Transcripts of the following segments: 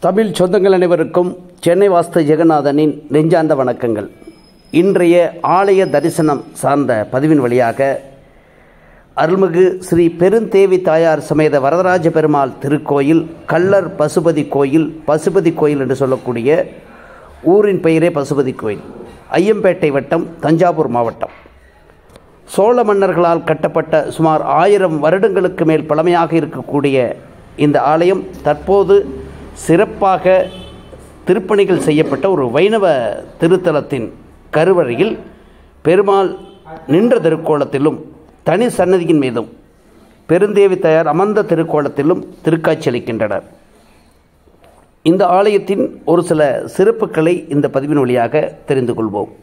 தமிழ் சொந்தங்கள் அனைவருக்கும் சென்னை வாஸ்து ஜெகநாதனின் நெஞ்சார்ந்த வணக்கங்கள் இன்றைய ஆலய தரிசனம் சார்ந்த பதிவின் வழியாக அருள்மிகு ஸ்ரீ பெருந்தேவி தாயார் சமேத வரதராஜ பெருமாள் திருக்கோயில் கள்ளர் பசுபதி கோயில் பசுபதி கோயில் என்று சொல்லக்கூடிய ஊரின் பெயரே பசுபதி கோயில் ஐயம்பேட்டை வட்டம் தஞ்சாவூர் மாவட்டம் சோழ மன்னர்களால் கட்டப்பட்ட சுமார் ஆயிரம் வருடங்களுக்கு மேல் பழமையாக இருக்கக்கூடிய இந்த ஆலயம் தற்போது சிறப்பாக திருப்பணிகள் செய்யப்பட்ட ஒரு வைணவ திருத்தலத்தின் கருவறையில் பெருமாள் நின்ற திருக்கோலத்திலும் தனி சன்னதியின் மீதும் பெருந்தேவி தயார் அமர்ந்த திருக்கோலத்திலும் திருக்காட்சியளிக்கின்றனர் இந்த ஆலயத்தின் ஒரு சில சிறப்புகளை இந்த பதிவின் வழியாக தெரிந்து கொள்வோம்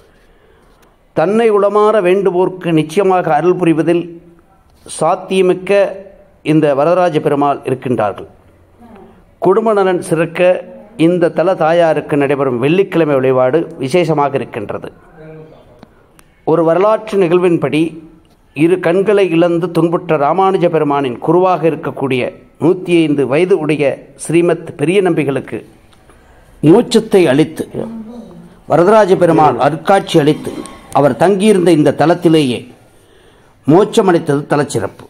தன்னை உளமாற வேண்டுவோர்க்கு நிச்சயமாக அருள் புரிவதில் சாத்தியமிக்க இந்த வரதராஜ பெருமாள் இருக்கின்றார்கள் குடும்ப நலன் சிறக்க இந்த தல தாயாருக்கு நடைபெறும் வெள்ளிக்கிழமை வழிபாடு விசேஷமாக இருக்கின்றது ஒரு வரலாற்று நிகழ்வின்படி இரு கண்களை இழந்து துன்புற்ற ராமானுஜ பெருமானின் குருவாக இருக்கக்கூடிய நூற்றி ஐந்து வயது உடைய ஸ்ரீமத் பெரிய நம்பிகளுக்கு மூச்சத்தை அளித்து வரதராஜ பெருமாள் அருட்காட்சி அளித்து அவர் தங்கியிருந்த இந்த தலத்திலேயே மோட்சமளித்தது தலச்சிறப்பு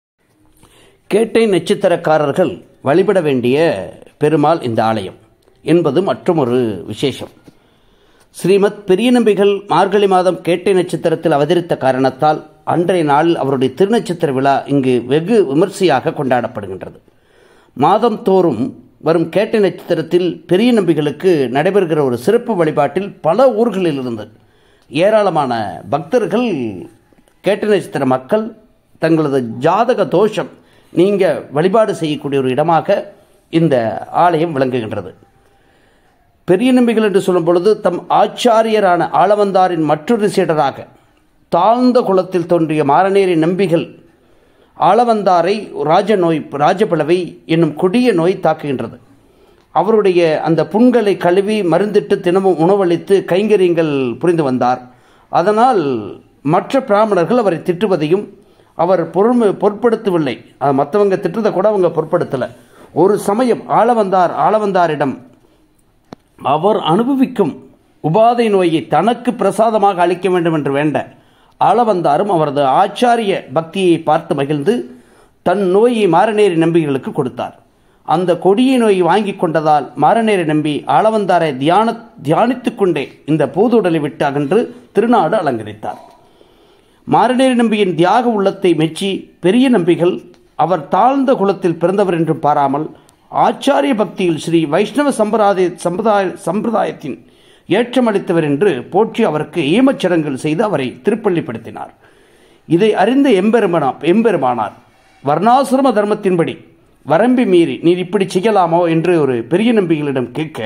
கேட்டை நட்சத்திரக்காரர்கள் வழிபட வேண்டிய பெருமாள் இந்த ஆலயம் என்பது மற்றொரு விசேஷம் ஸ்ரீமத் பெரிய நம்பிகள் மார்கழி மாதம் கேட்டை நட்சத்திரத்தில் அவதரித்த காரணத்தால் அன்றைய நாளில் அவருடைய திருநட்சத்திர விழா இங்கு வெகு விமர்சையாக கொண்டாடப்படுகின்றது மாதம் தோறும் வரும் கேட்டை நட்சத்திரத்தில் பெரிய நம்பிகளுக்கு நடைபெறுகிற ஒரு சிறப்பு வழிபாட்டில் பல ஊர்களிலிருந்து ஏராளமான பக்தர்கள் கேட்ட நட்சத்திர மக்கள் தங்களது ஜாதக தோஷம் நீங்க வழிபாடு செய்யக்கூடிய ஒரு இடமாக இந்த ஆலயம் விளங்குகின்றது பெரிய நம்பிகள் என்று சொல்லும் பொழுது தம் ஆச்சாரியரான ஆளவந்தாரின் மற்றொரு சீடராக தாழ்ந்த குலத்தில் தோன்றிய மாரநேரி நம்பிகள் ஆளவந்தாரை ராஜ நோய் ராஜபிளவை என்னும் கொடிய நோய் தாக்குகின்றது அவருடைய அந்த புண்களை கழுவி மருந்திட்டு தினமும் உணவளித்து கைங்கரியங்கள் புரிந்து வந்தார் அதனால் மற்ற பிராமணர்கள் அவரை திட்டுவதையும் அவர் பொறுமை பொருட்படுத்தவில்லை மற்றவங்க திட்டுறதை கூட அவங்க பொருட்படுத்தலை ஒரு சமயம் ஆளவந்தார் ஆளவந்தாரிடம் அவர் அனுபவிக்கும் உபாதை நோயை தனக்கு பிரசாதமாக அளிக்க வேண்டும் என்று வேண்ட ஆளவந்தாரும் அவரது ஆச்சாரிய பக்தியை பார்த்து மகிழ்ந்து தன் நோயை மாரநேரி நம்பிகளுக்கு கொடுத்தார் அந்த கொடிய நோயை வாங்கி கொண்டதால் மாரநேரி நம்பி ஆளவந்தாரை தியான தியானித்துக் கொண்டே இந்த பூதுடலை விட்டு அகன்று திருநாடு அலங்கரித்தார் மாரநேரி நம்பியின் தியாக உள்ளத்தை மெச்சி பெரிய நம்பிகள் அவர் தாழ்ந்த குலத்தில் பிறந்தவர் என்று பாராமல் ஆச்சாரிய பக்தியில் ஸ்ரீ வைஷ்ணவ சம்பிரதாய சம்பிரதாய சம்பிரதாயத்தின் ஏற்றமளித்தவர் என்று போற்றி அவருக்கு ஈமச்சடங்குகள் செய்து அவரை திருப்பள்ளிப்படுத்தினார் இதை அறிந்த எம்பெருமனா எம்பெருமானார் வர்ணாசிரம தர்மத்தின்படி வரம்பி மீறி நீர் இப்படி செய்யலாமோ என்று ஒரு பெரிய நம்பிகளிடம் கேட்க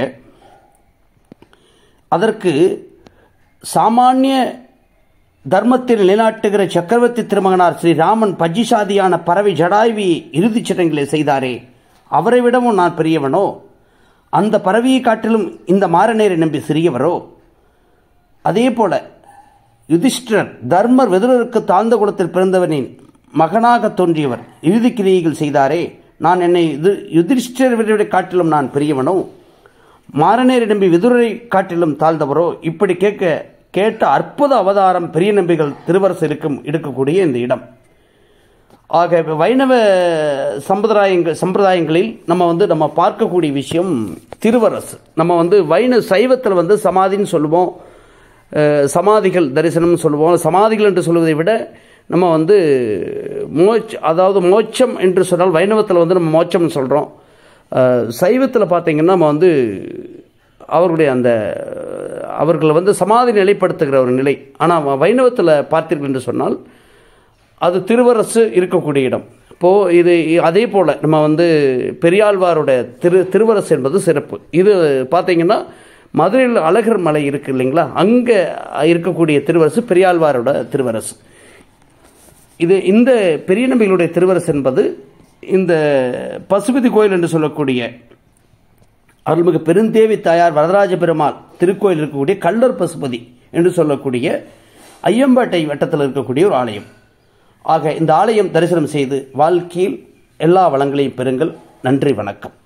அதற்கு சாமானிய தர்மத்தை நிலைநாட்டுகிற சக்கரவர்த்தி திருமகனார் ஸ்ரீராமன் பஜ்ஜிசாதியான பறவை ஜடாய்வி இறுதிச் சடங்களை செய்தாரே அவரை விடவும் நான் பெரியவனோ அந்த பறவையை காட்டிலும் இந்த மாரநேரை நம்பி சிறியவரோ அதே போல யுதிஷ்டர் தர்மர் வெதுரருக்கு தாழ்ந்த குலத்தில் பிறந்தவனின் மகனாக தோன்றியவர் இறுதி கிரியைகள் செய்தாரே நான் என்னை இது யுதிஷ்டரை காட்டிலும் நான் பெரியவனோ மாரநேரை நம்பி விதுரை காட்டிலும் தாழ்ந்தவரோ இப்படி கேட்க கேட்ட அற்புத அவதாரம் பெரிய நம்பிகள் திருவரசு இருக்கும் இருக்கக்கூடிய இந்த இடம் ஆக வைணவ சம்பிரதாயங்கள் சம்பிரதாயங்களில் நம்ம வந்து நம்ம பார்க்கக்கூடிய விஷயம் திருவரசு நம்ம வந்து வைண சைவத்தில் வந்து சமாதின்னு சொல்லுவோம் சமாதிகள் தரிசனம்னு சொல்லுவோம் சமாதிகள் என்று சொல்வதை விட நம்ம வந்து மோச் அதாவது மோட்சம் என்று சொன்னால் வைணவத்தில் வந்து நம்ம மோட்சம்னு சொல்கிறோம் சைவத்தில் பார்த்தீங்கன்னா நம்ம வந்து அவர்களுடைய அந்த அவர்களை வந்து சமாதி நிலைப்படுத்துகிற ஒரு நிலை ஆனால் வைணவத்தில் பார்த்தீர்கள் என்று சொன்னால் அது திருவரசு இருக்கக்கூடிய இடம் இப்போது இது அதே போல் நம்ம வந்து பெரியாழ்வாரோட திரு திருவரசு என்பது சிறப்பு இது பார்த்தீங்கன்னா மதுரையில் அழகர் மலை இருக்குது இல்லைங்களா அங்கே இருக்கக்கூடிய திருவரசு பெரியாழ்வாரோட திருவரசு இது இந்த பெரிய நம்பிகளுடைய திருவரசு என்பது இந்த பசுபதி கோயில் என்று சொல்லக்கூடிய அருள்மிகு பெருந்தேவி தாயார் வரதராஜ பெருமாள் திருக்கோயில் இருக்கக்கூடிய கல்லர் பசுபதி என்று சொல்லக்கூடிய ஐயம்பேட்டை வட்டத்தில் இருக்கக்கூடிய ஒரு ஆலயம் ஆக இந்த ஆலயம் தரிசனம் செய்து வாழ்க்கையில் எல்லா வளங்களையும் பெறுங்கள் நன்றி வணக்கம்